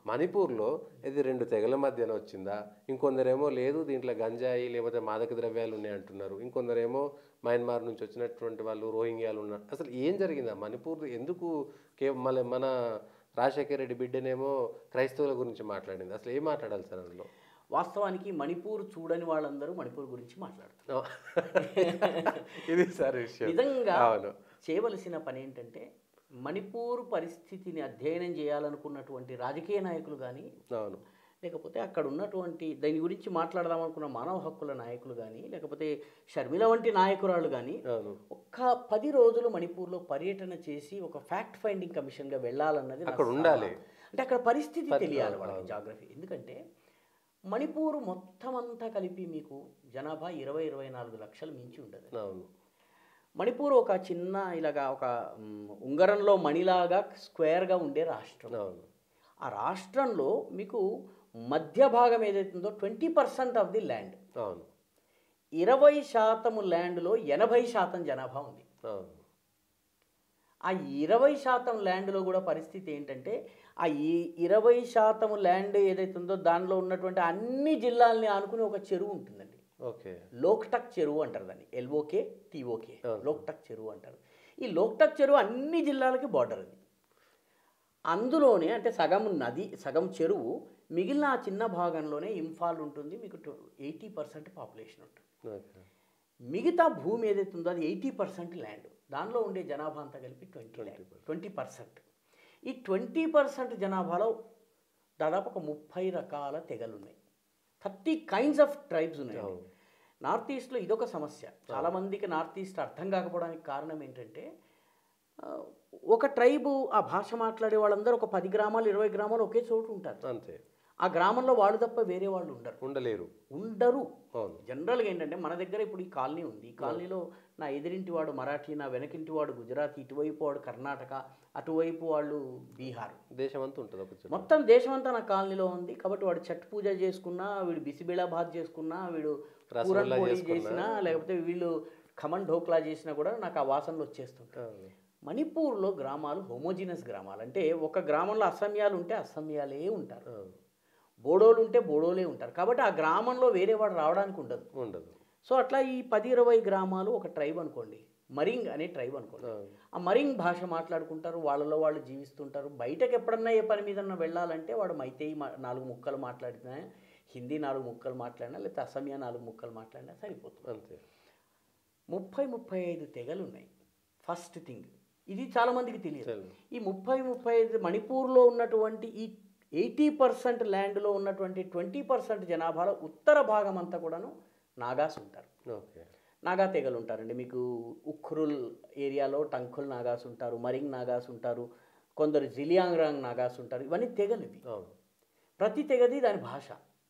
మణిపూర్లో ఇది రెండు తెగల మధ్యన వచ్చిందా ఇంకొందరేమో లేదు దీంట్లో గంజాయి లేకపోతే మాదక ద్రవ్యాలు ఉన్నాయి అంటున్నారు ఇంకొందరేమో మయన్మార్ నుంచి వచ్చినటువంటి వాళ్ళు రోహింగ్యాలు ఉన్నారు అసలు ఏం జరిగిందా మణిపూర్ ఎందుకు కే మన మన రాజశేఖర రెడ్డి బిడ్డనేమో క్రైస్తవుల గురించి మాట్లాడింది అసలు ఏం మాట్లాడాలి సార్ అందులో వాస్తవానికి మణిపూర్ చూడని వాళ్ళందరూ మణిపూర్ గురించి మాట్లాడుతారు ఇది సార్ విషయం నిజంగా అవును చేయవలసిన పని ఏంటంటే మణిపూర్ పరిస్థితిని అధ్యయనం చేయాలనుకున్నటువంటి రాజకీయ నాయకులు కానీ అవును లేకపోతే అక్కడ ఉన్నటువంటి దాని గురించి మాట్లాడదాం అనుకున్న మానవ హక్కుల నాయకులు కానీ లేకపోతే షర్మిల వంటి నాయకురాలు కానీ అవును ఒక్క పది రోజులు మణిపూర్లో పర్యటన చేసి ఒక ఫ్యాక్ట్ ఫైండింగ్ కమిషన్గా వెళ్ళాలన్నది నా అక్కడ ఉండాలి. సలహా. అంటే అక్కడ పరిస్థితి తెలియాలి వాళ్ళకి జాగ్రఫీ ఎందుకంటే మణిపూర్ మొత్తం అంతా కలిపి మీకు జనాభా ఇరవై ఇరవై నాలుగు లక్షలు మించి ఉండదు అవును మణిపూర్ ఒక చిన్న ఇలాగా ఒక మ్, ఉంగరంలో మణిలాగా స్క్వేర్గా ఉండే రాష్ట్రం అవును ఆ రాష్ట్రంలో మీకు మధ్య భాగం ఏదైతుందో twenty percent of the land అవును ఇరవై శాతము ల్యాండ్లో ఎనభై శాతం జనాభా ఉంది అవును ఆ ఇరవై శాతం ల్యాండ్లో కూడా పరిస్థితి ఏంటంటే ఆ ఈ ఇరవై శాతం ల్యాండ్ ఏదైతే ఉందో దానిలో ఉన్నటువంటి అన్ని జిల్లాల్ని ఆనుకుని ఒక చెరువు ఉంటుందండి ఓకే లోక్టక్ చెరువు అంటారు దాన్ని ఎల్ఓకే టీఓకే అవును. లోక్టక్ చెరువు అంటారు ఈ లోక్టక్ చెరువు అన్ని జిల్లాలకి బార్డర్ అది అందులోనే అంటే సగం నది సగం చెరువు మిగిలిన ఆ చిన్న భాగంలోనే ఇంఫాల్ ఉంటుంది మీకు ఎయిటీ పర్సెంట్ పాపులేషన్ ఉంటుంది ఓకే మిగతా భూమి ఏదైతే ఉందో అది ఎయిటీ పర్సెంట్ ల్యాండ్ దానిలో ఉండే జనాభా అంతా కలిపి ట్వంటీ ట్వంటీ పర్సెంట్ ఈ ట్వంటీ పర్సెంట్ జనాభాలో దాదాపు ఒక ముప్పై రకాల తెగలు ఉన్నాయి థర్టీ కైండ్స్ ఆఫ్ ట్రైబ్స్ ఉన్నాయి అవును. నార్త్ ఈస్ట్లో ఇదొక సమస్య చాలామందికి నార్త్ ఈస్ట్ అర్థం కాకపోవడానికి కారణం ఏంటంటే ఆ, ఒక ట్రైబు ఆ భాష మాట్లాడే వాళ్ళందరూ ఒక పది గ్రామాలు ఇరవై గ్రామాలు ఒకే చోటు ఉంటారు అంతే ఆ గ్రామంలో వాళ్ళు తప్ప వేరే వాళ్ళు ఉండరు ఉండలేరు ఉండరు అవును జనరల్గా ఏంటంటే మన దగ్గర ఇప్పుడు ఈ కాలనీ ఉంది ఈ కాలనీలో నా ఎదిరింటి వాడు మరాఠీ నా వెనకింటి వాడు గుజరాత్ ఇటువైపు వాడు కర్ణాటక అటువైపు వాళ్ళు బీహార్ దేశం అంతా ఉంటుంది ఒక చోట మొత్తం దేశమంతా నా కాలనీలో ఉంది కాబట్టి వాడు ఛట్ పూజ చేసుకున్నా వీడు బిసిబేళా భాత్ చేసుకున్నా వీడు పూరన్ రసగుల్లా పోళీ చేసుకున్నా. చేసినా లేకపోతే వీళ్ళు ఖమన్ ఢోక్లా చేసినా కూడా నాకు ఆ వాసనలు వచ్చేస్తుంటాయి అవును. మణిపూర్లో గ్రామాలు హోమోజినస్ గ్రామాలు అంటే ఒక గ్రామంలో అసమ్యాలు ఉంటే అసమ్యాలే ఉంటారు అవును. బోడోలు ఉంటే బోడోలే ఉంటారు కాబట్టి ఆ గ్రామంలో వేరే వాడు రావడానికి ఉండదు ఉండదు సో అట్లా ఈ పది ఇరవై గ్రామాలు ఒక ట్రైబ్ అనుకోండి మరింగ్ అనే ట్రైబ్ అనుకోండి అవును. ఆ మరింగ్ భాష మాట్లాడుకుంటారు వాళ్ళలో వాళ్ళు జీవిస్తుంటారు బయటకు ఎప్పుడన్నా ఏ పని మీద వెళ్ళాలంటే వాడు మైతేయి మా- నాలుగు ముక్కలు మాట్లాడినా హిందీ నాలుగు ముక్కలు మాట్లాడినా లేకపోతే అసమియా నాలుగు ముక్కలు మాట్లాడినా సరిపోతుంది అంతే ముప్పై ముప్పై ఐదు తెగలు ఉన్నాయి ఫస్ట్ థింగ్ ఇది చాలామందికి తెలియదు తెలియదు. ఈ ముప్పై ముప్పై ఐదు మణిపూర్లో ఉన్నటువంటి ఈ ఎయిటీ పర్సెంట్ ల్యాండ్లో ఉన్నటువంటి ట్వంటీ పర్సెంట్ జనాభాలో ఉత్తర భాగం అంతా కూడాను నాగాస్ ఉంటారు ఓకే నాగా తెగలు ఉంటారండి మీకు ఉఖ్రుల్ ఏరియాలో టంకుల్ నాగాస్ ఉంటారు మరింగ్ నాగాస్ ఉంటారు కొందరు జిలియాంగ్రాంగ్ నాగాస్ ఉంటారు ఇవన్నీ తెగలు ఇవి అవును ప్రతి తెగది దాని భాష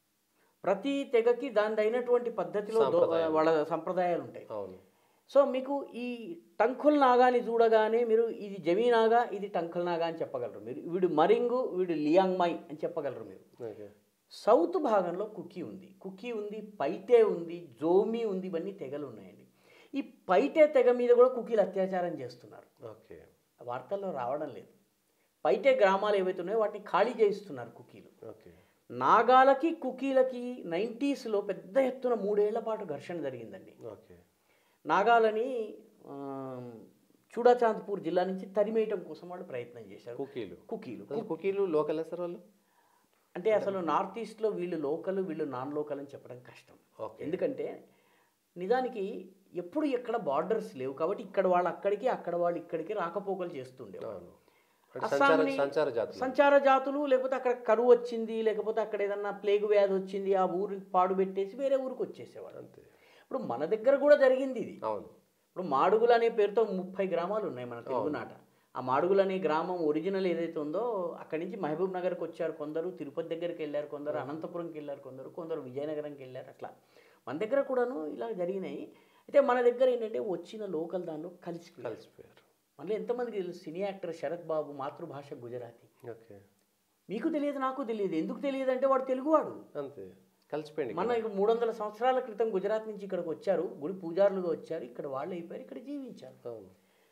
ప్రతి తెగకి దాని అయినటువంటి పద్ధతిలో దో- సాంప్రదాయాలు. వాళ్ళ సంప్రదాయాలు ఉంటాయి అవును సో మీకు ఈ టంకుల్ నాగాని చూడగానే మీరు ఇది జమీ నాగా ఇది టంకుల్ నాగా అని చెప్పగలరు మీరు వీడు మరింగు వీడు లియాంగ్మై అని చెప్పగలరు మీరు ఓకే సౌత్ భాగంలో కుకీ ఉంది కుకీ ఉంది పైటే ఉంది జోమి ఉంది ఇవన్నీ తెగలు ఉన్నాయండి ఈ పైటే తెగ మీద కూడా కుకీలు అత్యాచారం చేస్తున్నారు ఓకే వార్తల్లో రావడం లేదు పైటే గ్రామాలు ఏవైతే ఉన్నాయో వాటిని ఖాళీ చేయిస్తున్నారు కుకీలు ఓకే నాగాలకి కుకీలకి నైంటీస్లో పెద్ద ఎత్తున మూడేళ్ల పాటు ఘర్షణ జరిగిందండి ఓకే నాగాలని ఆ, చూడాచాంద్పూర్ జిల్లా నుంచి తరిమేయటం కోసం వాళ్ళు ప్రయత్నం చేశారు కుకీలు కుకీలు అసలు కుకీలు లోకల్ సార్ వాళ్ళు అంటే అసలు నార్త్ ఈస్ట్లో వీళ్ళు లోకల్ వీళ్ళు నాన్ లోకల్ అని చెప్పడం కష్టం ఓకే. ఎందుకంటే నిజానికి ఎప్పుడు ఎక్కడ బార్డర్స్ లేవు కాబట్టి ఇక్కడ వాళ్ళు అక్కడికి అక్కడ వాళ్ళు ఇక్కడికి రాకపోకలు చేస్తుండేవారు అవును అంటే సంచార అస్సాంని సంచార జాతులు సంచార జాతులు లేకపోతే అక్కడ కరువు వచ్చింది లేకపోతే అక్కడ ఏదన్నా ప్లేగు వ్యాధి వచ్చింది ఆ ఊరికి పాడు పెట్టేసి వేరే ఊరికి వచ్చేసేవాడు అంతే ఇప్పుడు మన దగ్గర కూడా జరిగింది ఇది అవును ఇప్పుడు మాడుగులు అనే పేరుతో ముప్పై గ్రామాలు ఉన్నాయి మన తెలుగునాట ఆ మాడుగులు అనే గ్రామం ఒరిజినల్ ఏదైతే ఉందో అక్కడి నుంచి మహబూబ్ నగర్కి వచ్చారు కొందరు తిరుపతి దగ్గరికి వెళ్ళారు కొందరు అనంతపురంకి వెళ్ళారు కొందరు కొందరు విజయనగరంకి వెళ్ళారు అట్లా మన దగ్గర కూడాను ఇలా జరిగినాయి అయితే మన దగ్గర ఏంటంటే వచ్చిన లోకల్ దానిలో కలిసిపోయారు కలిసిపోయారు మళ్ళీ ఎంతమందికి తెలుసు సినీ యాక్టర్ శరత్ బాబు మాతృభాష గుజరాతీ ఓకే మీకు తెలియదు నాకు తెలియదు ఎందుకు తెలియదు అంటే వాడు తెలుగువాడు అంతే కలిసిపోయింది మన ఇక మూడు వందల సంవత్సరాల క్రితం గుజరాత్ నుంచి ఇక్కడికి వచ్చారు గుడి పూజారులుగా వచ్చారు ఇక్కడ వాళ్ళు అయిపోయారు ఇక్కడ జీవించారు అవును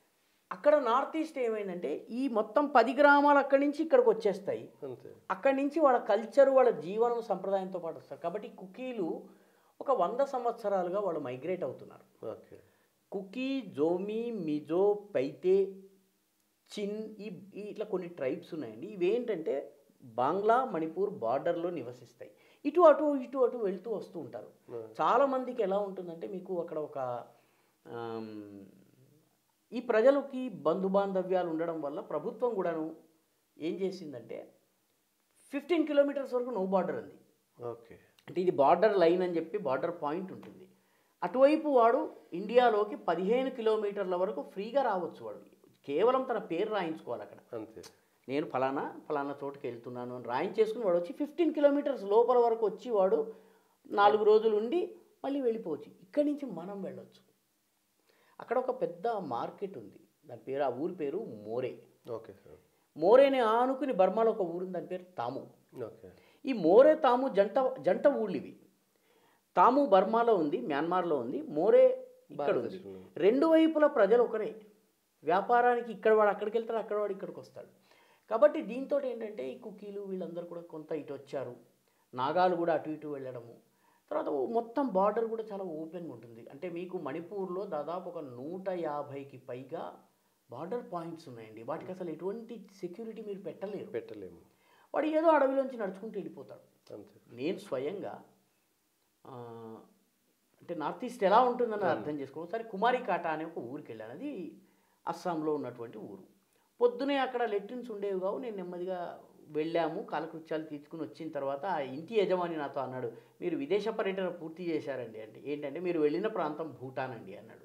అక్కడ నార్త్ ఈస్ట్ ఏమైందంటే ఈ మొత్తం పది గ్రామాలు అక్కడి నుంచి ఇక్కడికి వచ్చేస్తాయి అంతే అక్కడి నుంచి వాళ్ళ కల్చర్ వాళ్ళ జీవనం సంప్రదాయంతో పాటు వస్తారు కాబట్టి కుకీలు ఒక వంద సంవత్సరాలుగా వాళ్ళు మైగ్రేట్ అవుతున్నారు ఓకే కుకీ జోమి మిజో పైతే చిన్ ఈ ఈ ఇట్లా కొన్ని ట్రైబ్స్ ఉన్నాయండి ఇవేంటంటే బాంగ్లా మణిపూర్ బార్డర్లో నివసిస్తాయి ఇటు అటు ఇటు అటు వెళ్తూ వస్తూ ఉంటారు చాలా మందికి ఎలా ఉంటుందంటే మీకు అక్కడ ఒక ఆమ్, ఈ ప్రజలకి బంధుబాంధవ్యాలు ఉండడం వల్ల ప్రభుత్వం కూడాను ఏం చేసిందంటే ఫిఫ్టీన్ కిలోమీటర్స్ వరకు నో బార్డర్ ఉంది ఓకే అంటే ఇది బార్డర్ లైన్ అని చెప్పి బార్డర్ పాయింట్ ఉంటుంది అటువైపు వాడు ఇండియాలోకి పదిహేను కిలోమీటర్ల వరకు ఫ్రీగా రావచ్చు వాడు కేవలం తన పేరు రాయించుకోవాలి అక్కడ అంతే నేను ఫలానా ఫలానా చోటుకి వెళ్తున్నాను అని రాయించేసుకుని వాడు వచ్చి ఫిఫ్టీన్ కిలోమీటర్స్ లోపల వరకు వచ్చి వాడు నాలుగు రోజులు ఉండి మళ్ళీ వెళ్ళిపోవచ్చు ఇక్కడి నుంచి మనం వెళ్ళొచ్చు అక్కడ ఒక పెద్ద మార్కెట్ ఉంది దాని పేరు ఆ ఊరి పేరు మోరే ఓకే సార్ మోరేని ఆనుకుని బర్మాలో ఒక ఊరు ఉంది దాని పేరు తాము ఓకే ఈ మోరే తాము జంట జంట ఊళ్ళు ఇవి తాము బర్మాలో ఉంది మ్యాన్మార్లో ఉంది మోరే ఇక్కడ ఉంది భారతదేశంలో. రెండు వైపుల ప్రజలు ఒకరే వ్యాపారానికి ఇక్కడ వాడు అక్కడికి వెళ్తాడు అక్కడ వాడు ఇక్కడికి వస్తాడు కాబట్టి దీంతో ఏంటంటే ఈ కుకీలు వీళ్ళందరూ కూడా కొంత ఇటు వచ్చారు నాగాలు కూడా అటు ఇటు వెళ్ళడము తర్వాత ఓ మొత్తం బార్డర్ కూడా చాలా ఓపెన్గా ఉంటుంది అంటే మీకు మణిపూర్లో దాదాపు ఒక నూట యాభైకి పైగా బార్డర్ పాయింట్స్ ఉన్నాయండి వాటికి అసలు ఎటువంటి సెక్యూరిటీ మీరు పెట్టలేరు పెట్టలేము వాడు ఏదో అడవిలోంచి నడుచుకుంటూ వెళ్ళిపోతాడు అంతే నేను స్వయంగా ఆ, అంటే నార్త్ ఈస్ట్ ఎలా ఉంటుందని అర్థం చేసుకో ఒకసారి కుమారి కాటా అనే ఒక ఊరికి వెళ్ళాను అది అస్సాంలో ఉన్నటువంటి ఊరు పొద్దునే అక్కడ లెట్రిన్స్ ఉండేవి కావు నేను నెమ్మదిగా వెళ్ళాము కాలకృత్యాలు తీసుకుని వచ్చిన తర్వాత ఆ ఇంటి యజమాని నాతో అన్నాడు మీరు విదేశ పర్యటన పూర్తి చేశారండి అంటే ఏంటంటే మీరు వెళ్ళిన ప్రాంతం భూటాన్ అండి అన్నాడు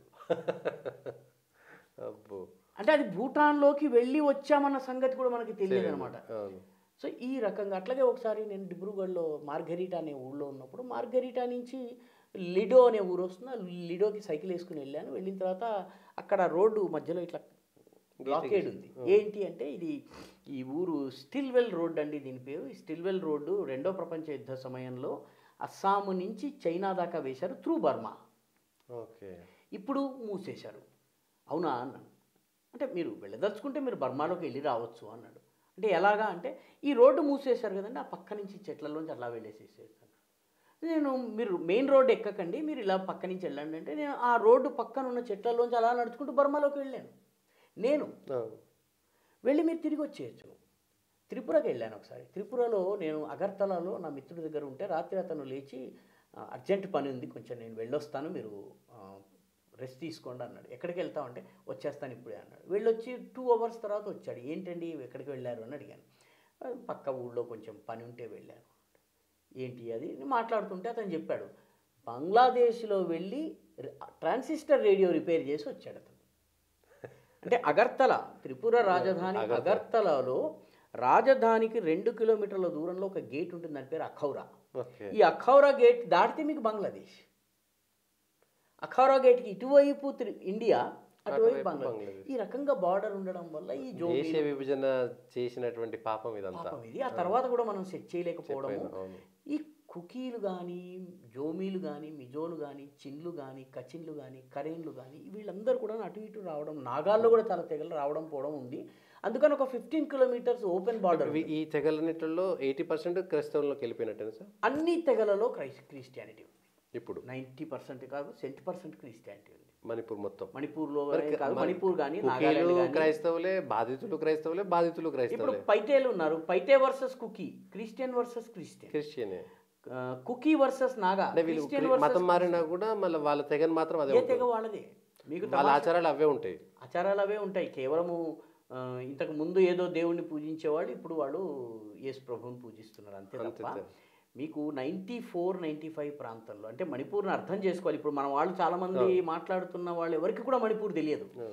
అబ్బో అంటే అది భూటాన్లోకి వెళ్ళి వచ్చామన్న సంగతి కూడా మనకి తెలియదు అనమాట అవును సో ఈ రకంగా అట్లాగే ఒకసారి నేను డిబ్రూగఢ్లో మార్గరీటా అనే ఊళ్ళో ఉన్నప్పుడు మార్గరీటా నుంచి లిడో అనే ఊరు వస్తుంది ఆ లిడోకి సైకిల్ వేసుకుని వెళ్ళాను వెళ్ళిన తర్వాత అక్కడ రోడ్డు మధ్యలో ఇట్లా బ్లాకేడ్ ఉంది ఏంటి అంటే ఇది ఈ ఊరు స్టిల్వెల్ రోడ్ అండి దీని పేరు ఈ స్టిల్వెల్ రోడ్డు రెండో ప్రపంచ యుద్ధ సమయంలో అస్సాం నుంచి చైనా దాకా వేశారు త్రూ బర్మా ఓకే ఇప్పుడు మూసేశారు అవునా అన్నాను అంటే మీరు వెళ్ళదలుచుకుంటే మీరు బర్మాలోకి వెళ్ళి రావచ్చు అన్నాడు అంటే ఎలాగా అంటే ఈ రోడ్డు మూసేశారు కదండి ఆ పక్క నుంచి చెట్లలోంచి అలా వెళ్ళేసేసేసాను నేను మీరు మెయిన్ రోడ్ ఎక్కకండి మీరు ఇలా పక్క నుంచి వెళ్ళండి అంటే నేను ఆ రోడ్డు పక్కన ఉన్న చెట్లలోంచి అలా నడుచుకుంటూ బర్మాలోకి వెళ్ళాను నేను అవును వెళ్ళి మీరు తిరిగి వచ్చేయచ్చు త్రిపురకి వెళ్ళాను ఒకసారి త్రిపురలో నేను అగర్తలలో నా మిత్రుడి దగ్గర ఉంటే రాత్రి అతను లేచి "ఆ, అర్జెంట్ పని ఉంది కొంచెం నేను వెళ్ళొస్తాను మీరు ఆ, రెస్ట్ తీసుకోండి అన్నాడు ఎక్కడికి వెళ్తామంటే వచ్చేస్తాను ఇప్పుడే అన్నాడు వెళ్ళొచ్చి టూ అవర్స్ తర్వాత వచ్చాడు ఏంటండి ఎక్కడికి వెళ్ళారు అని అడిగాను "ఆ, పక్క ఊళ్ళో కొంచెం పని ఉంటే వెళ్ళాను ఏంటి అది నేను మాట్లాడుతుంటే అతను చెప్పాడు బంగ్లాదేశ్లో వెళ్ళి ట్రాన్సిస్టర్ రేడియో రిపేర్ చేసి వచ్చాడు అతను అంటే అగర్తల త్రిపుర రాజధాని అగర్తలలో రాజధానికి రెండు కిలోమీటర్ల దూరంలో ఒక గేట్ ఉంటుంది దాని పేరు అఖౌరా ఓకే ఈ అఖౌరా గేట్ దాటితే మీకు బంగ్లాదేశ్ అఖౌరా గేట్కి ఇటువైపు త్రి- ఇండియా అటువైపు అటువైపు బంగ్లాదేశ్ బంగ్లాదేశ్. ఈ రకంగా బార్డర్ ఉండడం వల్ల ఈ జో దేశ విభజన చేసినటువంటి పాపం ఇదంతా పాపం ఇది ఆ తర్వాత కూడా మనం సెట్ చేయలేకపోవడము అవును ఈ కుకీలు కానీ జోమీలు కానీ మిజోలు కానీ చిన్లు కానీ కచిన్లు కానీ కరేన్లు కానీ వీళ్ళందరూ కూడా అటు ఇటు రావడం నాగాల్లో కూడా చాలా తెగలు రావడం పోవడం ఉంది అందుకని ఒక ఫిఫ్టీన్ కిలోమీటర్స్ ఓపెన్ బార్డర్ ఇవి- ఈ తెగలన్నిటిలో ఎయిటీ పర్సెంట్ క్రైస్తవుల్లోకి వెళ్ళిపోయినట్టేనా సార్ అన్ని తెగలలో క్రైస్ క్రిస్టియానిటీ ఉంది ఇప్పుడు నైంటీ పర్సెంట్ కాదు సెంటీ పర్సెంట్ క్రిస్టియానిటీ ఉంది మణిపూర్ మొత్తం మణిపూర్లో మరి కాదు మరి మణిపూర్ కానీ కుకీలు నాగాలాండ్ కానీ క్రైస్తవులే బాధితులు క్రైస్తవులే బాధితులు ఇప్పుడు క్రైస్తవులే పైటేలు ఉన్నారు Paite versus Kuki Christian versus Christian క్రిస్టియనే కుకీ వర్సెస్ నాగా అంటే వీళ్ళు క్రిస్టియన్ క్రి- మతం మారినా కూడా మళ్ళీ వాళ్ళ తెగని మాత్రం అదే ఏ ఉంటుంది తెగ వాళ్ళదే మీకు వాళ్ళ ఆచారాలు అవే ఉంటాయి ఆచారాలు అవే ఉంటాయి కేవలము ఆ, ఇంతకు ముందు ఏదో దేవుణ్ణి పూజించేవాళ్ళు ఇప్పుడు వాళ్ళు యేసు ప్రభువుని పూజిస్తున్నారు అంతే అంతే తప్ప అంతే. మీకు నైంటీ ఫోర్ నైంటీ ఫైవ్ ప్రాంతంలో అంటే మణిపూర్ని అర్థం చేసుకోవాలి ఇప్పుడు మన వాళ్ళు చాలామంది మాట్లాడుతున్న వాళ్ళు ఎవరికి కూడా మణిపూర్ తెలియదు ఆ,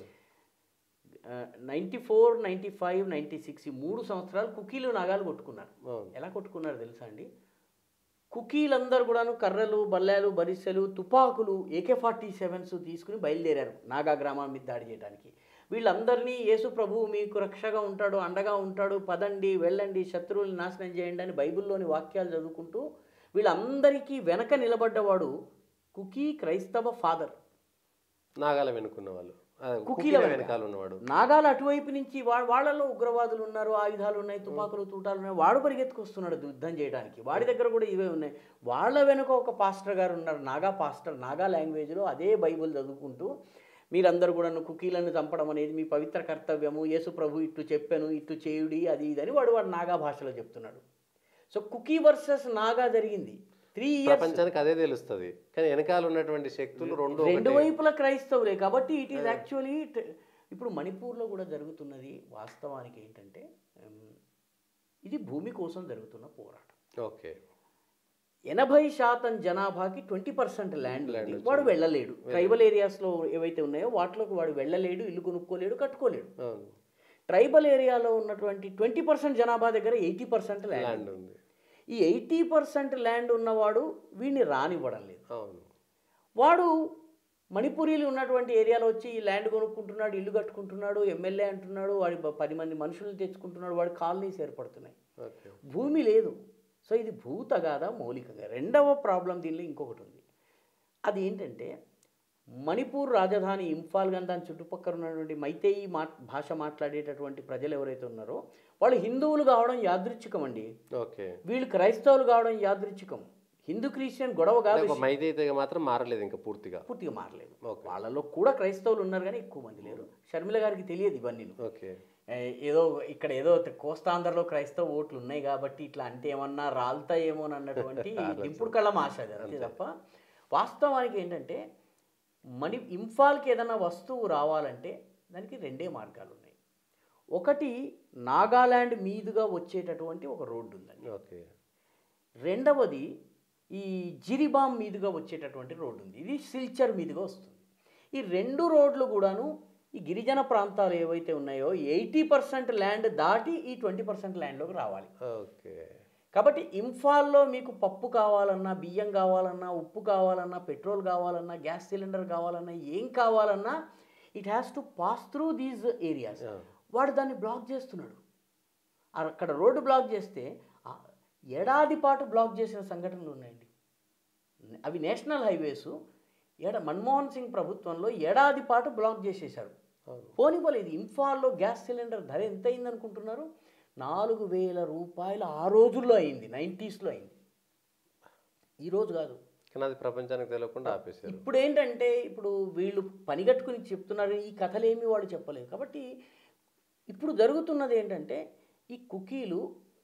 ninety four ninety five ninety six ఈ మూడు సంవత్సరాలు కుకీలు నాగాలు కొట్టుకున్నారు అవును ఎలా కొట్టుకున్నారు తెలుసా అండి కుకీలందరూ కూడాను కర్రలు బల్లాలు బరిసెలు తుపాకులు ఏకే ఫార్టీ సెవెన్స్ తీసుకుని బయలుదేరారు నాగా గ్రామం మీద దాడి చేయడానికి వీళ్ళందరినీ యేసు ప్రభువు మీకు రక్షగా ఉంటాడు అండగా ఉంటాడు పదండి వెళ్ళండి శత్రువుల్ని నాశనం చేయండి అని బైబిల్లోని వాక్యాలు చదువుకుంటూ వీళ్ళందరికీ వెనక నిలబడ్డవాడు కుకీ క్రైస్తవ ఫాదర్ నాగాల వెనుకున్న వాళ్ళు అదే, కుకీల కుకీల వెనక. వెనకాల ఉన్నవాడు నాగాలు అటువైపు నుంచి వా- వాళ్ళలో ఉగ్రవాదులు ఉన్నారు ఆయుధాలు ఉన్నాయి తుపాకులు తూటాలు ఉన్నాయి వాడు పరిగెత్తుకొస్తున్నాడు యుద్ధం చేయడానికి వాడి దగ్గర కూడా ఇవే ఉన్నాయి వాళ్ళ వెనుక ఒక పాస్టర్ గారు ఉన్నారు నాగా పాస్టర్ నాగా లాంగ్వేజ్లో అదే బైబిల్ చదువుకుంటూ మీరందరూ కూడా కుకీలను చంపడం అనేది మీ పవిత్ర కర్తవ్యము యేసు ప్రభు ఇట్టు చెప్పాను ఇట్టు చేయుడి అది ఇది అని వాడు వాడు నాగా భాషలో చెప్తున్నాడు సో కుకీ వర్సెస్ నాగా జరిగింది త్రీ ఇయర్స్ ప్రపంచానికి అదే తెలుస్తుంది కానీ వెనకాల ఉన్నటువంటి శక్తులు రెండు రెండు ఒకటే. వైపుల క్రైస్తవులే కాబట్టి ఇట్ ఈస్ యాక్చువల్లీ ఇప్పుడు మణిపూర్లో కూడా జరుగుతున్నది వాస్తవానికి ఏంటంటే ఉమ్, ఇది భూమి కోసం జరుగుతున్న పోరాటం ఓకే ఎనభై శాతం జనాభాకి ట్వంటీ పర్సెంట్ ల్యాండ్ Land ఉంది వచ్చింది. వాడు వెళ్ళలేడు ట్రైబల్ ఏరియాస్లో ఏవైతే ఉన్నాయో వాటిలోకి వాడు వెళ్ళలేడు ఇల్లు కొనుక్కోలేడు కట్టుకోలేడు అవును ట్రైబల్ ఏరియాలో ఉన్నటువంటి ట్వంటీ పర్సెంట్ జనాభా దగ్గర ఎయిటీ పర్సెంట్ ల్యాండ్ ల్యాండ్ ఉంది ఈ ఎయిటీ పర్సెంట్ ల్యాండ్ ఉన్నవాడు వీడిని రానివ్వడం లేదు అవును వాడు మణిపురీలు ఉన్నటువంటి ఏరియాలో వచ్చి ఈ ల్యాండ్ కొనుక్కుంటున్నాడు ఇల్లు కట్టుకుంటున్నాడు ఎమ్మెల్యే అంటున్నాడు వాడి బ- పది మంది మనుషులు తెచ్చుకుంటున్నాడు వాడి కాలనీస్ ఏర్పడుతున్నాయి ఓకే భూమి లేదు సో ఇది భూతగాదా మౌలికగా రెండవ ప్రాబ్లం దీనిలో ఇంకొకటి ఉంది అది ఏంటంటే మణిపూర్ రాజధాని ఇంఫాల్ కానీ దాని చుట్టుపక్కల ఉన్నటువంటి మైతేయి మా భాష మాట్లాడేటటువంటి ప్రజలు ఎవరైతే ఉన్నారో వాళ్ళు హిందువులు కావడం యాదృచ్ఛికం అండి ఓకే వీళ్ళు క్రైస్తవులు కావడం యాదృచ్ఛికం హిందూ క్రిస్టియన్ గొడవగా ఒక మైదైతే మాత్రం మారలేదు ఇంకా పూర్తిగా పూర్తిగా మారలేదు ఓకే. వాళ్ళలో కూడా క్రైస్తవులు ఉన్నారు కానీ ఎక్కువ మంది లేరు షర్మిల గారికి తెలియదు ఇవన్నీ ఓకే ఏదో ఇక్కడ ఏదో కోస్తాంధ్రలో క్రైస్తవ ఓట్లు ఉన్నాయి కాబట్టి ఇట్లా అంటే ఏమన్నా రాలుతాయేమో అన్నటువంటి దింపుడు కళ్ళం ఆశ అది అంతే తప్ప వాస్తవానికి ఏంటంటే మణి ఇంఫాల్కి ఏదైనా వస్తువు రావాలంటే దానికి రెండే మార్గాలు ఉన్నాయి ఒకటి నాగాల్యాండ్ మీదుగా వచ్చేటటువంటి ఒక రోడ్డు ఉందండి ఓకే రెండవది ఈ జిరిబామ్ మీదుగా వచ్చేటటువంటి రోడ్డు ఉంది ఇది సిల్చర్ మీదుగా వస్తుంది ఈ రెండు రోడ్లు కూడాను ఈ గిరిజన ప్రాంతాలు ఏవైతే ఉన్నాయో ఎయిటీ పర్సెంట్ ల్యాండ్ దాటి ఈ ట్వంటీ పర్సెంట్ ల్యాండ్లోకి రావాలి ఓకే కాబట్టి ఇంఫాల్లో మీకు పప్పు కావాలన్నా బియ్యం కావాలన్నా ఉప్పు కావాలన్నా పెట్రోల్ కావాలన్నా గ్యాస్ సిలిండర్ కావాలన్నా ఏం కావాలన్నా it has to pass through these areas Yeah. వాడు దాన్ని బ్లాక్ చేస్తున్నాడు అక్కడ రోడ్డు బ్లాక్ చేస్తే ఆ ఏడాది పాటు బ్లాక్ చేసిన సంఘటనలు ఉన్నాయండి అవి నేషనల్ హైవేస్ ఏడ మన్మోహన్ సింగ్ ప్రభుత్వంలో ఏడాది పాటు బ్లాక్ చేసేశారు అవును పోనివ్వలేదు ఇంఫాల్లో గ్యాస్ సిలిండర్ ధర ఎంత అయింది అనుకుంటున్నారు నాలుగు వేల రూపాయలు ఆ రోజుల్లో అయింది నైంటీస్లో అయింది ఈరోజు కాదు కానీ అది ప్రపంచానికి తెలియకుండా ఆపేశారు ఇప్పుడు ఏంటంటే ఇప్పుడు వీళ్ళు పనిగట్టుకుని చెప్తున్నారు ఈ కథలేమి వాళ్ళు చెప్పలేదు కాబట్టి ఇప్పుడు జరుగుతున్నది ఏంటంటే ఈ కుకీలు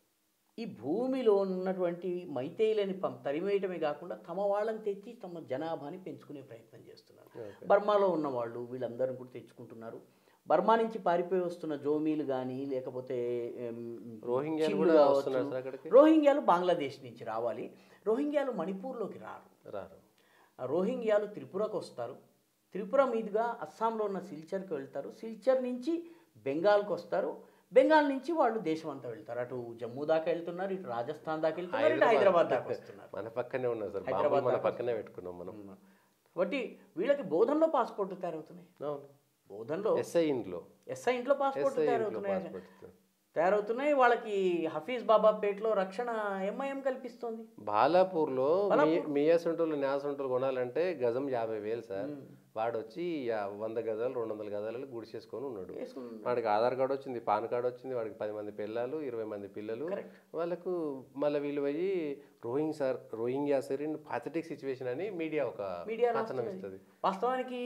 ఈ భూమిలో ఉన్నటువంటి మైతేయులని పం తరిమేయటమే కాకుండా తమ వాళ్ళని తెచ్చి తమ జనాభాని పెంచుకునే ప్రయత్నం చేస్తున్నారు Okay. బర్మాలో ఉన్న వాళ్ళు వీళ్ళందరూ కూడా తెచ్చుకుంటున్నారు బర్మా నుంచి పారిపోయి వస్తున్న జోమీలు కానీ లేకపోతే ఎం, రోహింగ్యాలు చిన్లు కూడా కావచ్చు. వస్తున్నారు సార్ అక్కడికి రోహింగ్యాలు బంగ్లాదేశ్ నుంచి రావాలి రోహింగ్యాలు మణిపూర్లోకి రారు రారు ఆ రోహింగ్యాలు త్రిపురకు వస్తారు త్రిపుర మీదుగా అస్సాంలో ఉన్న సిల్చర్కి వెళ్తారు సిల్చర్ నుంచి బెంగాల్కి వస్తారు బెంగాల్ నుంచి వాళ్ళు దేశం అంతా వెళ్తారు అటు జమ్మూ దాకా వెళ్తున్నారు ఇటు రాజస్థాన్ దాకా వెళ్తున్నారు ఇటు హైదరాబాద్ దాకా వస్తున్నారు మన పక్కనే ఉన్నారు సార్ హైదరాబాద్ బాంబులు మన దాకా పక్కనే పెట్టుకున్నాం మనం కాబట్టి వీళ్ళకి బోధనలో పాస్పోర్ట్ తయారవుతున్నాయి అవును బోధనలో ఎస్ఐ ఇంట్లో ఎస్ఐ ఇంట్లో పాస్పోర్ట్ ఎస్ఐ ఇంట్లో తయారవుతున్నాయి పాస్పోర్ట్ తయారవుతున్నాయి వాళ్ళకి హఫీజ్ బాబాపేటలో రక్షణ ఎంఐఎం కల్పిస్తోంది బాలాపూర్లో మీ- మీ అసంటోళ్ళు న్యాసంటోళ్ళు కొనాలంటే గజం యాభై వేలు సార్ వాడు వచ్చి యా- వంద గజాలు రెండు వందల గజాలలో గుడిసేసుకొని ఉన్నాడు వేసుకుని- వాడికి ఆధార్ కార్డు వచ్చింది పాన్ కార్డు వచ్చింది వాడికి పది మంది పిల్లలు ఇరవై మంది పిల్లలు వాళ్ళకు మళ్ళీ వీళ్ళు పోయి రోహింగ్ sir Rohingya sir in pathetic situation అని మీడియా ఒక మీడియా కథనం రాస్తుంది. ఇస్తుంది వాస్తవానికి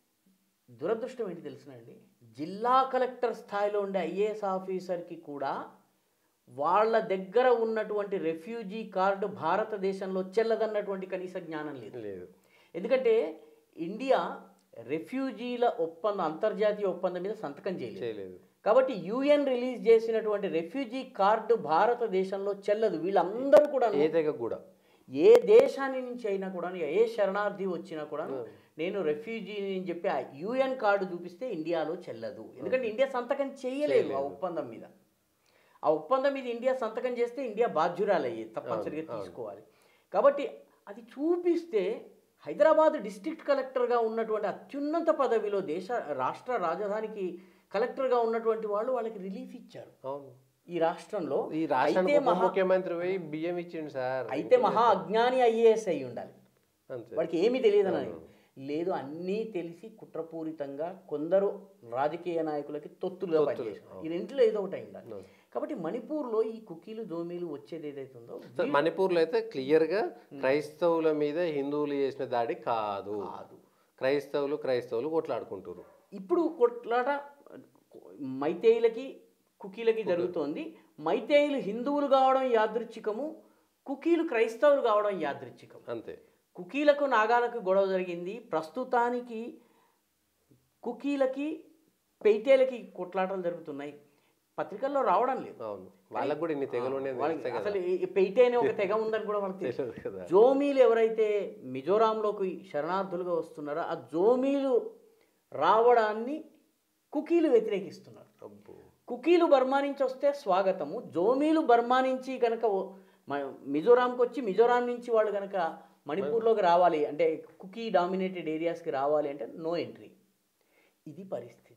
దురదృష్టం ఏంటి తెలుసునండి జిల్లా కలెక్టర్ స్థాయిలో ఉండే ఐఏఎస్ ఆఫీసర్కి కూడా వాళ్ళ దగ్గర ఉన్నటువంటి రెఫ్యూజీ కార్డు భారతదేశంలో చెల్లదన్నటువంటి కనీస జ్ఞానం లేదు లేదు ఎందుకంటే ఇండియా రెఫ్యూజీల ఒప్పందం అంతర్జాతీయ ఒప్పందం మీద సంతకం చేయలేదు చేయలేదు కాబట్టి యుఎన్ రిలీజ్ చేసినటువంటి రెఫ్యూజీ కార్డు భారతదేశంలో చెల్లదు వీళ్ళందరూ కూడా ఏ తెగ కూడా ఏ దేశాన్ని నుంచి అయినా కూడా ఏ శరణార్థి వచ్చినా కూడా నేను రెఫ్యూజీ అని చెప్పి ఆ యుఎన్ కార్డు చూపిస్తే ఇండియాలో చెల్లదు ఎందుకంటే ఇండియా సంతకం చేయలేదు ఆ ఒప్పందం మీద ఆ ఒప్పందం మీద ఇండియా సంతకం చేస్తే ఇండియా బాధ్యురాలయ్యేది తప్పనిసరిగా తీసుకోవాలి కాబట్టి అది చూపిస్తే హైదరాబాద్ డిస్ట్రిక్ట్ కలెక్టర్గా ఉన్నటువంటి అత్యున్నత పదవిలో దేశ రాష్ట్ర రాజధానికి కలెక్టర్గా ఉన్నటువంటి వాళ్ళు వాళ్ళకి రిలీఫ్ ఇచ్చారు అవును ఈ రాష్ట్రంలో ఈ రాష్ట్రానికి అయితే ఉప మహా ముఖ్యమంత్రి పోయి బియ్యం ఇచ్చిండు సార్ అయితే మహా అజ్ఞాని ఐఏఎస్ అయి ఉండాలి అంతే వాడికి ఏమీ తెలియదు అని లేదు అన్నీ తెలిసి కుట్రపూరితంగా కొందరు రాజకీయ నాయకులకి తొత్తులుగా పనిచేస్తారు ఈ రెంట్లో ఏదో ఒకటి అయి ఉండాలి కాబట్టి మణిపూర్లో ఈ కుకీలు దోమీలు వచ్చేది ఏదైతే ఉందో సో మణిపూర్లో అయితే క్లియర్గా క్రైస్తవుల మీద హిందువులు చేసిన దాడి కాదు కాదు క్రైస్తవులు క్రైస్తవులు కొట్లాడుకుంటారు ఇప్పుడు కొట్లాట మైతేయులకి కుకీలకి జరుగుతోంది మైతేయులు హిందువులు కావడం యాదృచ్ఛికము కుకీలు క్రైస్తవులు కావడం యాదృచ్ఛికం అంతే కుకీలకు నాగాలకు గొడవ జరిగింది ప్రస్తుతానికి కుకీలకి పెయిటేలకి కొట్లాటలు జరుగుతున్నాయి పత్రికల్లో రావడం లేదు అవును వాళ్ళకు కూడా ఇన్ని తెగలు ఉండేది వాళ్ళకి తెలుసే కదా అసలు ఈ పెయిటే అనే ఒక తెగ ఉందని కూడా వాళ్ళకి తెలియదు తెలియదు కదా జోమీలు ఎవరైతే మిజోరాంలోకి శరణార్థులుగా వస్తున్నారో ఆ జోమీలు రావడాన్ని కుకీలు వ్యతిరేకిస్తున్నారు అబ్బో కుకీలు బర్మా నుంచి వస్తే స్వాగతము జోమీలు బర్మా నుంచి కనుక ఓ- మ- మిజోరాంకి వచ్చి మిజోరాం నుంచి వాళ్ళు కనుక మణిపూర్లోకి రావాలి అంటే కుకీ డామినేటెడ్ ఏరియాస్కి రావాలి అంటే నో ఎంట్రీ ఇది పరిస్థితి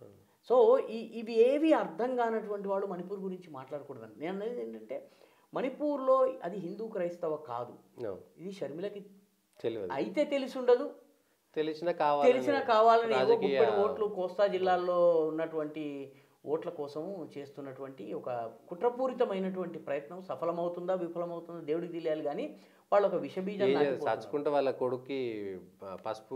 సో ఈ ఇవి ఏవి అర్థం కానటువంటి వాళ్ళు మణిపూర్ గురించి మాట్లాడకూడదండి నేను అనేది ఏంటంటే మణిపూర్లో అది హిందూ క్రైస్తవ కాదు No, ఇది షర్మిలకి తెలియదు అయితే తెలిసి ఉండదు తెలిసిన కావాలి తెలిసిన కావాలని ఏవో రాజకీయ ముప్పై ఓట్లు కోస్తా జిల్లాల్లో ఉన్నటువంటి ఓట్ల కోసం చేస్తున్నటువంటి ఒక కుట్రపూరితమైనటువంటి ప్రయత్నం సఫలమవుతుందా విఫలమవుతుందా దేవుడికి తెలియాలి కానీ వాళ్ళు ఒక విషబీజం ఏం చేయాలి? నాటిపోతున్నారు. చచ్చుకుంటే వాళ్ళ కొడుక్కి ప- పసుపు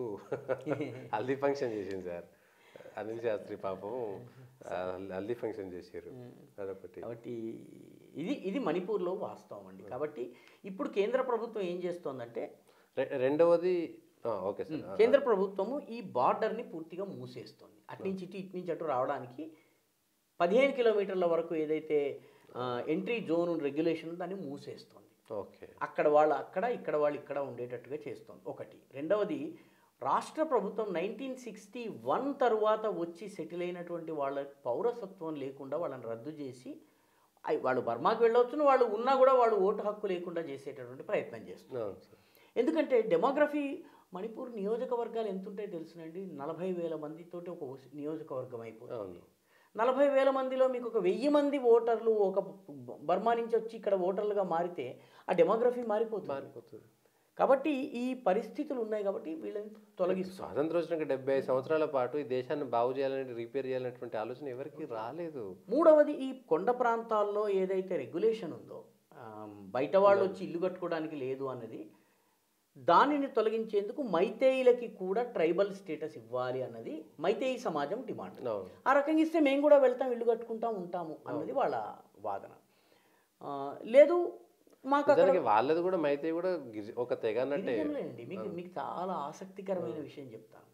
హల్దీ ఫంక్షన్ చేసింది సార్ అనిల్ శాస్త్రి పాపం ఆ, హల్దీ ఫంక్షన్ చేశారు అదొకటి కాబట్టి ఇది ఇది మణిపూర్లో వాస్తవం అండి కాబట్టి ఇప్పుడు కేంద్ర ప్రభుత్వం ఏం చేస్తోందంటే రె- రెండవది ఆ, ఓకే సార్ ఆ, కేంద్ర ప్రభుత్వము ఈ బార్డర్ని పూర్తిగా మూసేస్తోంది అట్నుంచి ఇటు ఇటు నుంచి అటు రావడానికి పదిహేను కిలోమీటర్ల వరకు ఏదైతే ఎంట్రీ జోన్ రెగ్యులేషన్ దాన్ని మూసేస్తోంది ఓకే అక్కడ వాళ్ళు అక్కడ ఇక్కడ వాళ్ళు ఇక్కడ ఉండేటట్టుగా చేస్తోంది ఒకటి రెండవది రాష్ట్ర ప్రభుత్వం నైన్టీన్ సిక్స్టీ వన్ తరువాత వచ్చి సెటిల్ అయినటువంటి వాళ్ళ పౌరసత్వం లేకుండా వాళ్ళని రద్దు చేసి అయ్ వాళ్ళు బర్మాకి వెళ్ళవచ్చును వాళ్ళు ఉన్నా కూడా వాళ్ళు ఓటు హక్కు లేకుండా చేసేటటువంటి ప్రయత్నం చేస్తున్నారు అవును సార్ ఎందుకంటే డెమోగ్రఫీ మణిపూర్ నియోజకవర్గాలు ఎంత ఉంటాయో తెలుసునండి నలభై వేల మందితోటి ఒక ఉస్- నియోజకవర్గం అయిపోతుంది అవును నలభై వేల మందిలో మీకు ఒక వెయ్యి మంది ఓటర్లు ఒక బర్మా నుంచి వచ్చి ఇక్కడ ఓటర్లుగా మారితే ఆ డెమోగ్రఫీ మారిపోతుంది మారిపోతుంది కాబట్టి ఈ పరిస్థితులు ఉన్నాయి కాబట్టి వీళ్ళని తొలగిస్తారు స్వాతంత్రం వచ్చినాక డెబ్బై ఐదు సంవత్సరాల పాటు ఈ దేశాన్ని బాగు చేయాలని రిపేర్ చేయాలనేటువంటి ఆలోచన ఎవరికి రాలేదు మూడవది ఈ కొండ ప్రాంతాల్లో ఏదైతే రెగ్యులేషన్ ఉందో ఆ, బయట వాళ్ళు వచ్చి ఇల్లు కట్టుకోవడానికి లేదు అన్నది దానిని తొలగించేందుకు మైతేయులకి కూడా ట్రైబల్ స్టేటస్ ఇవ్వాలి అన్నది మైతేయి సమాజం డిమాండ్ అవును ఆ రకంగా ఇస్తే మేము కూడా వెళ్తాం ఇల్లు కట్టుకుంటాం ఉంటాము అన్నది వాళ్ళ వాదన ఆ, లేదు మాకు అక్కడ నిజానికి వాళ్ళది కూడా మైతే కూడా గిరి- ఒక తెగ అన్నట్టే గిరిజనులేండి మీకు మీకు చాలా ఆసక్తికరమైన విషయం చెప్తాను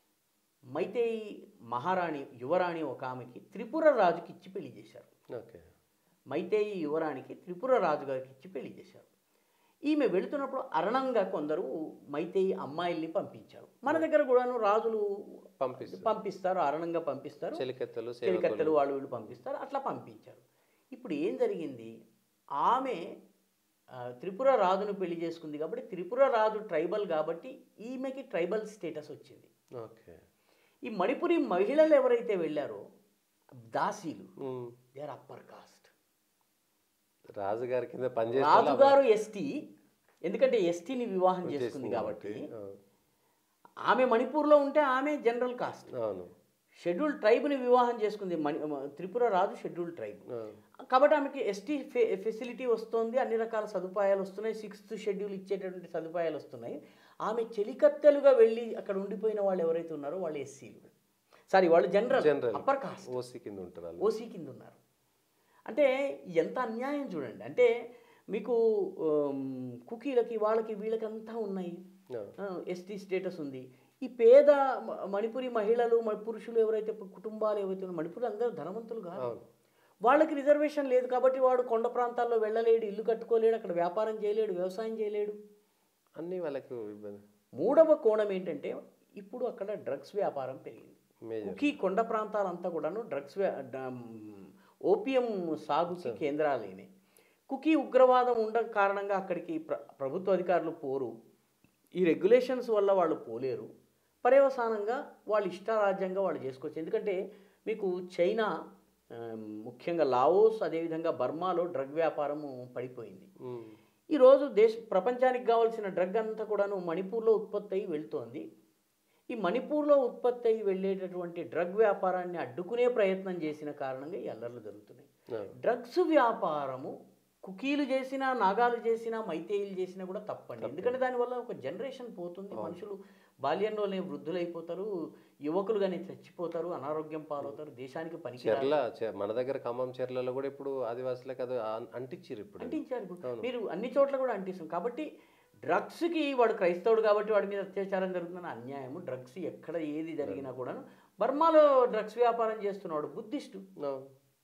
మైతేయి మహారాణి యువరాణి ఒక ఆమెకి త్రిపుర రాజుకి ఇచ్చి పెళ్లి చేశారు ఓకే మైతేయి యువరానికి త్రిపుర రాజు గారికి ఇచ్చి పెళ్లి చేశారు ఈమె వెళుతున్నప్పుడు అరణంగా కొందరు మైతేయి అమ్మాయిల్ని పంపించారు మన దగ్గర కూడాను రాజులు పంపిస్తారు పంపిస్తారు అరణంగా పంపిస్తారు చెలికత్తెలు చెలికత్తెలు సేవకులు వాళ్ళు వీళ్ళు పంపిస్తారు అట్లా పంపించారు ఇప్పుడు ఏం జరిగింది ఆమె ఆ, త్రిపుర రాజును పెళ్లి చేసుకుంది కాబట్టి త్రిపుర రాజు ట్రైబల్ కాబట్టి ఈమెకి ట్రైబల్ స్టేటస్ వచ్చింది ఓకే ఈ మణిపురి మహిళలు ఎవరైతే వెళ్ళారో దాసీలు um. They are upper caste రాజుగారి కింద పనిచేసే రాజుగారు ఎస్టీ ఎందుకంటే ఎస్టీని వివాహం చేసుకుంది కాబట్టి ఆమె మణిపూర్లో ఉంటే ఆమె జనరల్ కాస్ట్ అవును షెడ్యూల్ ట్రైబ్ని వివాహం చేసుకుంది మణి త్రిపుర రాజు షెడ్యూల్ ట్రైబ్ అవును. కాబట్టి ఆమెకి ఎస్టీ ఫె ఫెసిలిటీ వస్తుంది అన్ని రకాల సదుపాయాలు వస్తున్నాయి సిక్స్త్ షెడ్యూల్ ఇచ్చేటటువంటి సదుపాయాలు వస్తున్నాయి ఆమె చెలికత్తెలుగా వెళ్ళి అక్కడ ఉండిపోయిన వాళ్ళు ఎవరైతే ఉన్నారో వాళ్ళు ఎస్సీలు సారీ వాళ్ళు general General. Upper caste OC కింద ఉంటారు వాళ్ళు ఓసీ కింద ఉన్నారు అంటే ఎంత అన్యాయం చూడండి అంటే మీకు ఆమ్, కుకీలకి వాళ్ళకి వీళ్ళకి అంతా ఉన్నాయి అవును. ఎస్టీ స్టేటస్ ఉంది ఈ పేద మ- మణిపురి మహిళలు మ- పురుషులు ఎవరైతే పు- కుటుంబాలు ఎవరైతే ఉన్నారో మణిపురి అందరూ ధనవంతులు కాదు అవును వాళ్ళకి రిజర్వేషన్ లేదు కాబట్టి వాడు కొండ ప్రాంతాల్లో వెళ్ళలేడు ఇల్లు కట్టుకోలేడు అక్కడ వ్యాపారం చేయలేడు వ్యవసాయం చేయలేడు అన్నీ వాళ్ళకు ఇబ్బంది మూడవ కోణం ఏంటంటే ఇప్పుడు అక్కడ డ్రగ్స్ వ్యాపారం పెరిగింది మేజర్ కుకీ కొండ ప్రాంతాలంతా కూడాను డ్రగ్స్ వ్యా- డ- ఓపియం సాగుకి కేంద్రాలేనే కుకీ ఉగ్రవాదం ఉండ కారణంగా అక్కడికి ప్ర ప్రభుత్వ అధికారులు పోరు ఈ రెగ్యులేషన్స్ వల్ల వాళ్ళు పోలేరు పర్యవసానంగా వాళ్ళు ఇష్టారాజ్యంగా వాళ్ళు చేసుకోవచ్చు ఎందుకంటే మీకు చైనా ఆ, ముఖ్యంగా లావోస్ అదేవిధంగా బర్మాలో డ్రగ్ వ్యాపారము పడిపోయింది ఈరోజు దేశ ప్రపంచానికి కావాల్సిన డ్రగ్ అంతా కూడాను మణిపూర్లో ఉత్పత్తి అయి వెళ్తోంది ఈ మణిపూర్లో ఉత్పత్తి అయ్యి వెళ్ళేటటువంటి డ్రగ్ వ్యాపారాన్ని అడ్డుకునే ప్రయత్నం చేసిన కారణంగా ఈ అల్లర్లు జరుగుతున్నాయి అవును. డ్రగ్స్ వ్యాపారము కుకీలు చేసినా నాగాలు చేసినా మైతేయులు చేసినా కూడా తప్పండి ఎందుకంటే దానివల్ల ఒక జనరేషన్ పోతుంది మనుషులు బాల్యంలోనే వృద్ధులైపోతారు యువకులు కానీ చచ్చిపోతారు అనారోగ్యం పాలవుతారు దేశానికి పనికి చెర్ల చె- మన దగ్గర ఖమ్మం చెర్లలో కూడా ఇప్పుడు ఆదివాసులకు అది అన్- అంటించిర్రు ఇప్పుడు అంటించారు ఇప్పుడు మీరు అన్ని చోట్ల కూడా అంటిస్తాం కాబట్టి డ్రగ్స్కి వాడు క్రైస్తవుడు కాబట్టి వాడి మీద అత్యాచారం జరుగుతున్న అన్యాయము డ్రగ్స్ ఎక్కడ ఏది జరిగినా కూడాను బర్మాలో డ్రగ్స్ వ్యాపారం చేస్తున్నాడు బుద్ధిస్టు అవును.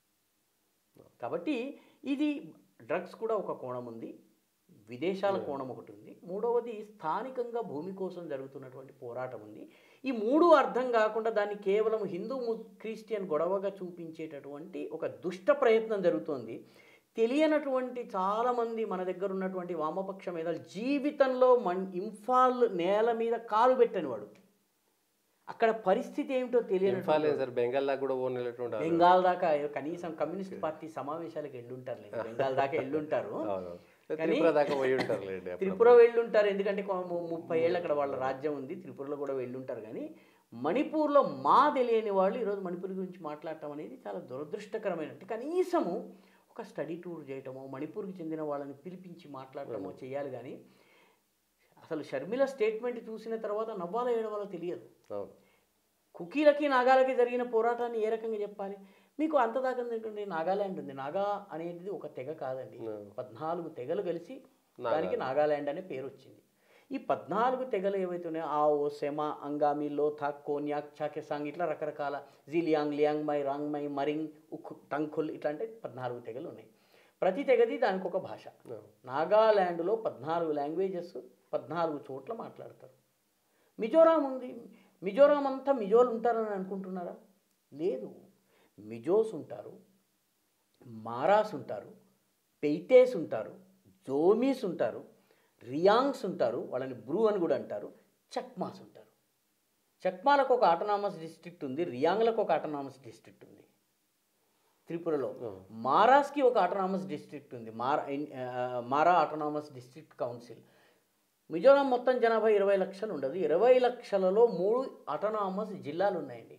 కాబట్టి ఇది డ్రగ్స్ కూడా ఒక కోణం ఉంది విదేశాల కోణం ఒకటి ఉంది మూడవది స్థానికంగా భూమి కోసం జరుగుతున్నటువంటి పోరాటం ఉంది ఈ మూడు అర్థం కాకుండా దాన్ని కేవలం హిందూ ము- క్రిస్టియన్ గొడవగా చూపించేటటువంటి ఒక దుష్ట ప్రయత్నం జరుగుతోంది తెలియనటువంటి చాలామంది మన దగ్గర ఉన్నటువంటి వామపక్ష మేధాలు జీవితంలో మన్ ఇంఫాల్ నేల మీద కాలు పెట్టని వాడు అక్కడ పరిస్థితి ఏమిటో తెలియని ఇంఫాల్ ఏం సార్ బెంగాల్ దాకా కూడా పోనేటటువంటి వాళ్ళు. బెంగాల్ దాకా కనీసం కమ్యూనిస్ట్ పార్టీ సమావేశాలకు వెళ్ళుంటారు లేదు బెంగాల్ దాకా వెళ్ళుంటారు అవును. త్రిపుర దాకా పోయి ఉంటారు లేండి త్రిపుర వెళ్ళుంటారు ఎందుకంటే కొ- ము- ముప్పై ఏళ్ళు అక్కడ వాళ్ళ రాజ్యం ఉంది త్రిపురలో కూడా వెళ్ళుంటారు కానీ మణిపూర్లో మా తెలియని వాళ్ళు ఈరోజు మణిపూర్ గురించి మాట్లాడటం అనేది చాలా దురదృష్టకరమైన కనీసము ఒక స్టడీ టూర్ చేయటమో మణిపూర్కి చెందిన వాళ్ళని పిలిపించి మాట్లాడటమో చేయాలి కానీ అసలు షర్మిల స్టేట్మెంట్ చూసిన తర్వాత నవ్వాలో ఏడవాలో తెలియదు అవును. కుకీలకి నాగాలకి జరిగిన పోరాటాన్ని ఏ రకంగా చెప్పాలి మీకు అంత దాకా ఎందుకంటే నాగాల్యాండ్ ఉంది నాగా అనేది ఒక తెగ కాదండి అవును. పద్నాలుగు తెగలు కలిసి నాగా. దానికి నాగాల్యాండ్ అనే పేరు వచ్చింది ఈ పద్నాలుగు తెగలు ఏవైతే ఉన్నాయో ఆఓ సెమ అంగామి లోథాక్ కోన్యాక్ చాకెసాంగ్ ఇట్లా రకరకాల జీలియాంగ్ లియాంగ్ మై రాంగ్ మై మరింగ్ ఉక్ టంకుల్ ఇట్లా అంటే పద్నాలుగు తెగలు ఉన్నాయి ప్రతి తెగది దానికి ఒక భాష అవును. నాగాల్యాండ్లో పద్నాలుగు లాంగ్వేజెస్ పద్నాలుగు చోట్ల మాట్లాడతారు మిజోరాం ఉంది మిజోరాం అంతా మిజోలు ఉంటారని అనుకుంటున్నారా లేదు మిజోస్ ఉంటారు మారాస్ ఉంటారు పెయిటేస్ ఉంటారు జోమీస్ ఉంటారు రియాంగ్స్ ఉంటారు వాళ్ళని బ్రూ అని కూడా అంటారు చక్మాస్ ఉంటారు చక్మాలకు ఒక ఆటోనామస్ డిస్ట్రిక్ట్ ఉంది రియాంగ్లకు ఒక ఆటోనామస్ డిస్ట్రిక్ట్ ఉంది త్రిపురలో మారాస్కి ఒక ఆటోనామస్ డిస్ట్రిక్ట్ ఉంది మారా ఇన్- ఆ, Mara autonomous district council Mizoram మొత్తం జనాభా ఇరవై లక్షలు ఉండదు ఇరవై లక్షలలో మూడు ఆటోనామస్ జిల్లాలు ఉన్నాయండి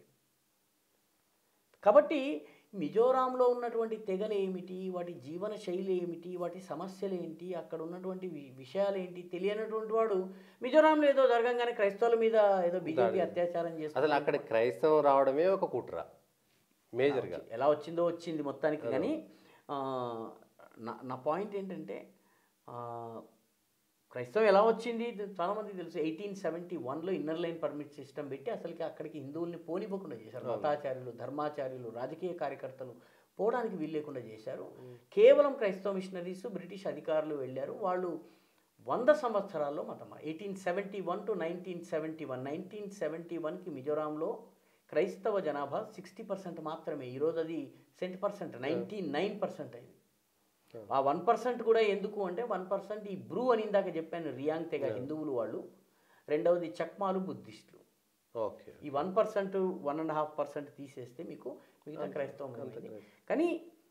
కాబట్టి మిజోరాంలో ఉన్నటువంటి తెగలు ఏమిటి వాటి జీవన శైలి ఏమిటి వాటి సమస్యలు ఏంటి అక్కడ ఉన్నటువంటి వి- విషయాలు ఏంటి తెలియనటువంటి వాడు మిజోరాంలో ఏదో జరగంగానే క్రైస్తవుల మీద ఏదో బీజేపీ అత్యాచారం చేస్తుంది అసలు అక్కడ క్రైస్తవం రావడమే ఒక కుట్ర మేజర్గా ఎలా వచ్చిందో వచ్చింది మొత్తానికి కానీ ఆ, నా నా పాయింట్ ఏంటంటే ఆ, క్రైస్తవం ఎలా వచ్చింది ఇది చాలామందికి తెలుసు ఎయిటీన్ సెవెంటీ వన్లో ఇన్నర్ లైన్ పర్మిట్ సిస్టమ్ పెట్టి అసలుకి అక్కడికి హిందువుల్ని పోనిపోకుండా చేశారు మతాచార్యులు ధర్మాచార్యులు రాజకీయ కార్యకర్తలు పోవడానికి వీలు లేకుండా చేశారు కేవలం క్రైస్తవ మిషనరీస్ బ్రిటిష్ అధికారులు వెళ్ళారు వాళ్ళు వంద సంవత్సరాల్లో మతం eighteen seventy one to nineteen seventy one nineteen seventy వన్కి మిజోరాంలో క్రైస్తవ జనాభా సిక్స్టీ పర్సెంట్ మాత్రమే ఈరోజు అది cent percent ninety nine percent అయింది ఆ వన్ పర్సెంట్ కూడా ఎందుకు అంటే వన్ పర్సెంట్ ఈ బ్రూ అని ఇందాక చెప్పాను రియాంగ్ తెగ హిందువులు వాళ్ళు రెండవది చక్మాలు బుద్ధిస్టులు ఓకే ఈ one percent one and half percent తీసేస్తే మీకు మిగతా క్రైస్తవం ఉంది కానీ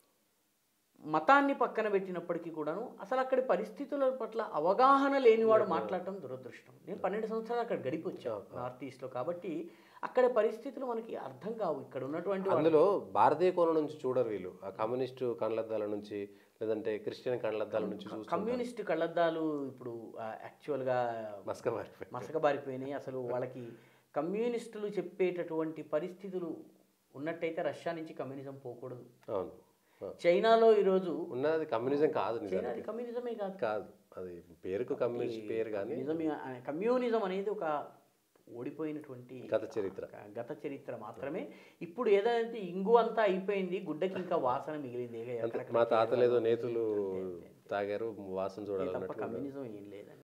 మతాన్ని పక్కన పెట్టినప్పటికీ కూడాను అసలు అక్కడి పరిస్థితుల పట్ల అవగాహన లేనివాడు మాట్లాడటం దురదృష్టం నేను పన్నెండు సంవత్సరాలు అక్కడ గడిపి వచ్చాను నార్త్ ఈస్ట్లో కాబట్టి అక్కడ పరిస్థితులు మనకి అర్థం కావు ఇక్కడ ఉన్నటువంటి వాళ్ళ- అందులో భారతీయ కోణం నుంచి చూడరు వీళ్ళు ఆ కమ్యూనిస్టు కళ్ళద్దాల నుంచి లేదంటే క్రిస్టియన్ కళ్ళద్దాల నుంచి చూస్తూ కమ్యూనిస్ట్ కళ్ళద్దాలు ఇప్పుడు ఆ, యాక్చువల్గా మస్క మారిపోయి మసకబారిపోయినాయి అసలు వాళ్ళకి కమ్యూనిస్టులు చెప్పేటటువంటి పరిస్థితులు ఉన్నట్టయితే రష్యా నుంచి కమ్యూనిజం పోకూడదు అవును ఆ. చైనాలో ఈరోజు ఉన్నది కమ్యూనిజం కాదు చైనా నిజానికి అది కమ్యూనిజమే కాదు కాదు అది పేరుకు కమ్యూనిస్ట్ పేరు కానీ కమ్యూనిజం కమ్యూనిజం అనేది ఒక ఓడిపోయినటువంటి గత చరిత్ర ఒక గత చరిత్ర మాత్రమే ఇప్పుడు ఏదైతే ఇంగు అంతా అయిపోయింది గుడ్డకి ఇంకా వాసన మిగిలింది ఇక అంతే ఎక్కడెక్కడ మా తాతలు ఏదో నేతులు తాగారు వాసన తప్ప చూడాలన్నట్టు కమ్యూనిజం ఏం లేదండి